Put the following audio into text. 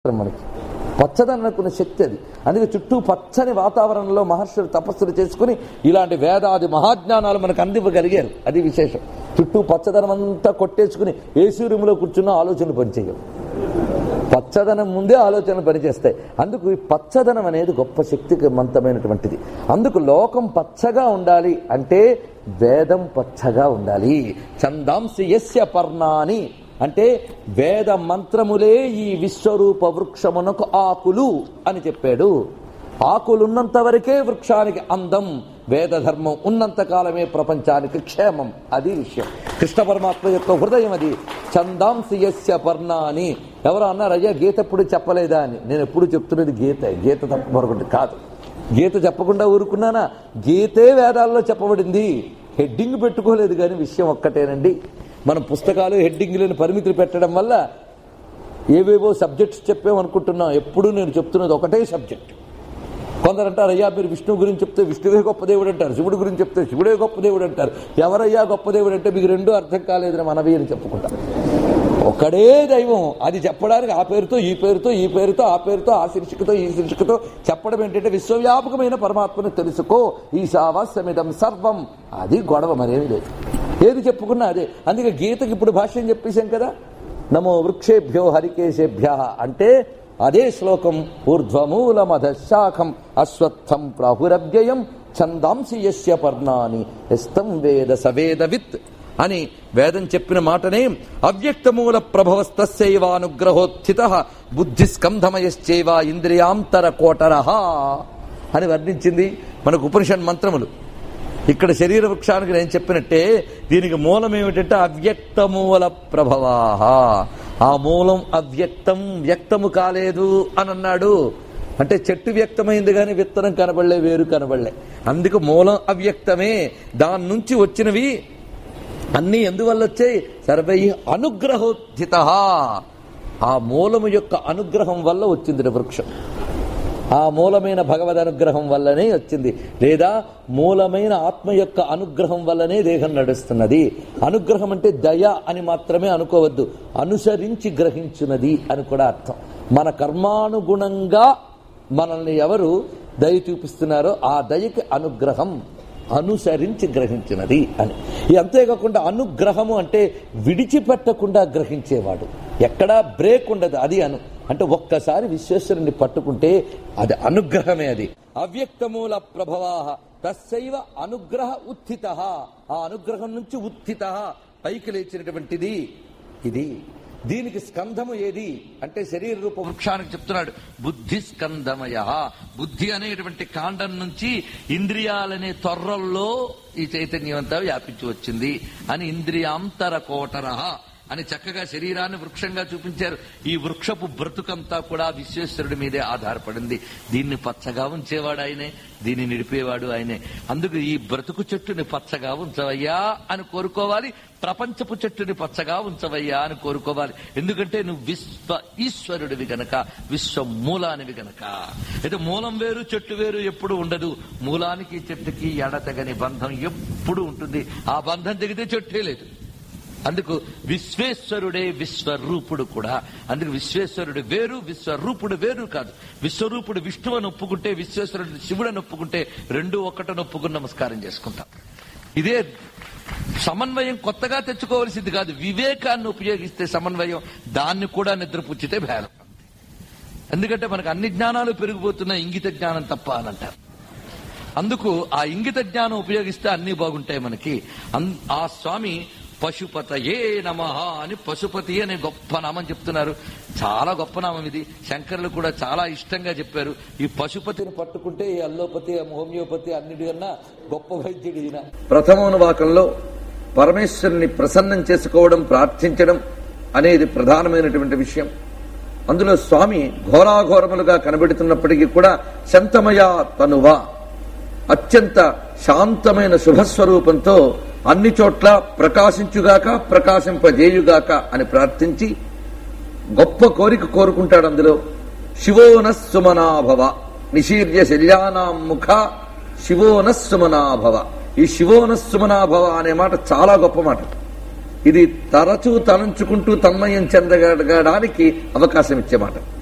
మనకి పచ్చదనకున్న శక్తి అది అందుకే చుట్టూ పచ్చని వాతావరణంలో మహర్షులు తపస్సులు చేసుకుని ఇలాంటి వేదాది మహాజ్ఞానాలు మనకు అందివ్వగలిగారు అది విశేషం చుట్టూ పచ్చదనం అంతా కొట్టేసుకుని ఏసీ రూమ్లో కూర్చున్న ఆలోచనలు పనిచేయవు పచ్చదనం ముందే ఆలోచనలు పనిచేస్తాయి అందుకు ఈ పచ్చదనం అనేది గొప్ప శక్తిమంతమైనటువంటిది అందుకు లోకం పచ్చగా ఉండాలి అంటే వేదం పచ్చగా ఉండాలి చందాంసి యస్య పర్ణాని అంటే వేద మంత్రములే ఈ విశ్వరూప వృక్షమునకు ఆకులు అని చెప్పాడు ఆకులున్నంత వరకే వృక్షానికి అందం వేద ధర్మం ఉన్నంత కాలమే ప్రపంచానికి క్షేమం అది విషయం కృష్ణ పరమాత్మ యొక్క హృదయం అది చందాంసి యస్య పర్ణాని ఎవరు అన్నారు అయ్యా గీత ఎప్పుడు చెప్పలేదా అని నేను ఎప్పుడు చెప్తున్నది గీత గీత తప్ప మరొకటి కాదు గీత చెప్పకుండా ఊరుకున్నానా గీతే వేదాల్లో చెప్పబడింది హెడ్డింగ్ పెట్టుకోలేదు కానీ విషయం ఒక్కటేనండి మనం పుస్తకాలు హెడ్డింగ్లను పరిమితులు పెట్టడం వల్ల ఏవేవో సబ్జెక్ట్స్ చెప్పామనుకుంటున్నాం ఎప్పుడు నేను చెప్తున్నది ఒకటే సబ్జెక్ట్ కొందరు అంటారు అయ్యా మీరు విష్ణువు గురించి చెప్తే విష్ణువే గొప్ప దేవుడు అంటారు శివుడి గురించి చెప్తే శివుడే గొప్ప దేవుడు అంటారు ఎవరయ్యా గొప్ప దేవుడు అంటే మీకు రెండూ అర్థం కాలేదని మనవి అని చెప్పుకుంటారు ఒకడే దైవం అది చెప్పడానికి ఆ పేరుతో ఈ పేరుతో ఈ పేరుతో ఆ పేరుతో ఆ శీర్షికతో ఈ శీర్షికతో చెప్పడం ఏంటంటే విశ్వవ్యాపకమైన పరమాత్మను తెలుసుకో ఈ శావాస్యమిదం సర్వం అది గొడవ మరేమి లేదు ఏది చెప్పుకున్నా అదే అందుకే గీతకి ఇప్పుడు భాష్యం చెప్పేశాం కదా నమో వృక్షేభ్యో హరికేశేభ్య అంటే అదే శ్లోకం ఊర్ధ్వమూలమధ శాఖం అశ్వత్థం ప్రాహురవ్యయం ఛందాంసి యస్య పర్ణాని ఎస్తం వేద సవేదవిత్ అని వేదం చెప్పిన మాటనే అవ్యక్తమూల ప్రభవస్తస్యైవానుగ్రహోత్థిత బుద్ధి స్కంధమయశ్చైవ ఇంద్రియాంతర కోటర అని వర్ణించింది మనకు ఉపనిషత్ మంత్రములు ఇక్కడ శరీర వృక్షానికి నేను చెప్పినట్టే దీనికి మూలం ఏమిటంటే అవ్యక్తమూల ప్రభవాహ ఆ మూలం అవ్యక్తం వ్యక్తము కాలేదు అని అన్నాడు అంటే చెట్టు వ్యక్తమైంది కానీ విత్తనం కనబడలే వేరు కనబడలే అందుకు మూలం అవ్యక్తమే దాని నుంచి వచ్చినవి అన్ని ఎందువల్ల వచ్చాయి సర్వై అనుగ్రహోత్థిత ఆ మూలము యొక్క అనుగ్రహం వల్ల వచ్చింది వృక్షం ఆ మూలమైన భగవద్ అనుగ్రహం వల్లనే వచ్చింది లేదా మూలమైన ఆత్మ యొక్క అనుగ్రహం వల్లనే దేహం నడుస్తున్నది అనుగ్రహం అంటే దయ అని మాత్రమే అనుకోవద్దు అనుసరించి గ్రహించున్నది అని కూడా అర్థం మన కర్మానుగుణంగా మనల్ని ఎవరు దయ చూపిస్తున్నారో ఆ దయకి అనుగ్రహం అనుసరించి గ్రహించినది అని ఇది అంతేకాకుండా అనుగ్రహము అంటే విడిచిపెట్టకుండా గ్రహించేవాడు ఎక్కడా బ్రేక్ ఉండదు అది అను అంటే ఒక్కసారి విశ్వేశ్వరుని పట్టుకుంటే అది అనుగ్రహమే అది అవ్యక్తమూల ప్రభవాహ తస్సైవ అనుగ్రహ ఉత్థిత ఆ అనుగ్రహం నుంచి ఉత్థిత పైకి లేచినటువంటిది ఇది దీనికి స్కంధము ఏది అంటే శరీర రూప వృక్షానికి చెప్తున్నాడు బుద్ధి స్కంధమయ బుద్ధి అనేటువంటి కాండం నుంచి ఇంద్రియాలనే తొర్రల్లో ఈ చైతన్యం అంతా వ్యాపించి వచ్చింది అని ఇంద్రియాంతర కోటరహ అని చక్కగా శరీరాన్ని వృక్షంగా చూపించారు ఈ వృక్షపు బ్రతుకంతా కూడా విశ్వేశ్వరుడి మీదే ఆధారపడింది దీన్ని పచ్చగా ఉంచేవాడు ఆయనే దీన్ని నిడిపేవాడు ఆయనే అందుకు ఈ బ్రతుకు చెట్టుని పచ్చగా ఉంచవయ్యా అని కోరుకోవాలి ప్రపంచపు చెట్టుని పచ్చగా ఉంచవయ్యా అని కోరుకోవాలి ఎందుకంటే నువ్వు విశ్వ ఈశ్వరుడివి గనక విశ్వ మూలానివి గనక అయితే మూలం వేరు చెట్టు వేరు ఎప్పుడు ఉండదు మూలానికి చెట్టుకి ఎడతగని బంధం ఎప్పుడు ఉంటుంది ఆ బంధం తెగితే చెట్టే లేదు అందుకు విశ్వేశ్వరుడే విశ్వరూపుడు కూడా అందుకు విశ్వేశ్వరుడు వేరు విశ్వరూపుడు వేరు కాదు విశ్వరూపుడు విష్ణువుని ఒప్పుకుంటే విశ్వేశ్వరుడు శివుడని ఒప్పుకుంటే రెండు ఒక్కటని ఒప్పుకుని నమస్కారం చేసుకుంటాం ఇదే సమన్వయం కొత్తగా తెచ్చుకోవలసింది కాదు వివేకాన్ని ఉపయోగిస్తే సమన్వయం దాన్ని కూడా నిద్రపుచ్చితే భేదం ఎందుకంటే మనకు అన్ని జ్ఞానాలు పెరిగిపోతున్న ఇంగిత జ్ఞానం తప్ప అని అంటారు అందుకు ఆ ఇంగిత జ్ఞానం ఉపయోగిస్తే అన్ని బాగుంటాయి మనకి అన్- ఆ స్వామి పశుపతయే నమ అని పశుపతి అనే గొప్ప నామం చెప్తున్నారు చాలా గొప్ప నామం ఇది శంకరులు కూడా చాలా ఇష్టంగా చెప్పారు ఈ పశుపతిని పట్టుకుంటే ఈ అల్లోపతి హోమియోపతి అన్నిటికన్నా గొప్ప వైద్యుడు ఈయన ప్రథమోనువాకంలో పరమేశ్వరుని ప్రసన్నం చేసుకోవడం ప్రార్థించడం అనేది ప్రధానమైనటువంటి విషయం అందులో స్వామి ఘోరాఘోరములుగా కనబడుతున్నప్పటికీ కూడా శంతమయ తనువా అత్యంత శాంతమైన శుభస్వరూపంతో అన్ని చోట్ల ప్రకాశించుగాక ప్రకాశింపజేయుగాక అని ప్రార్థించి గొప్ప కోరిక కోరుకుంటాడు అందులో శివోనస్సుమనాభవ నిశీర్య శల్యానాం ముఖ శివోనస్సుమనాభవ ఈ శివోనస్సుమనాభవ అనే మాట చాలా గొప్ప మాట ఇది తరచూ తలంచుకుంటూ తన్మయం చెందగలగడానికి అవకాశం ఇచ్చే మాట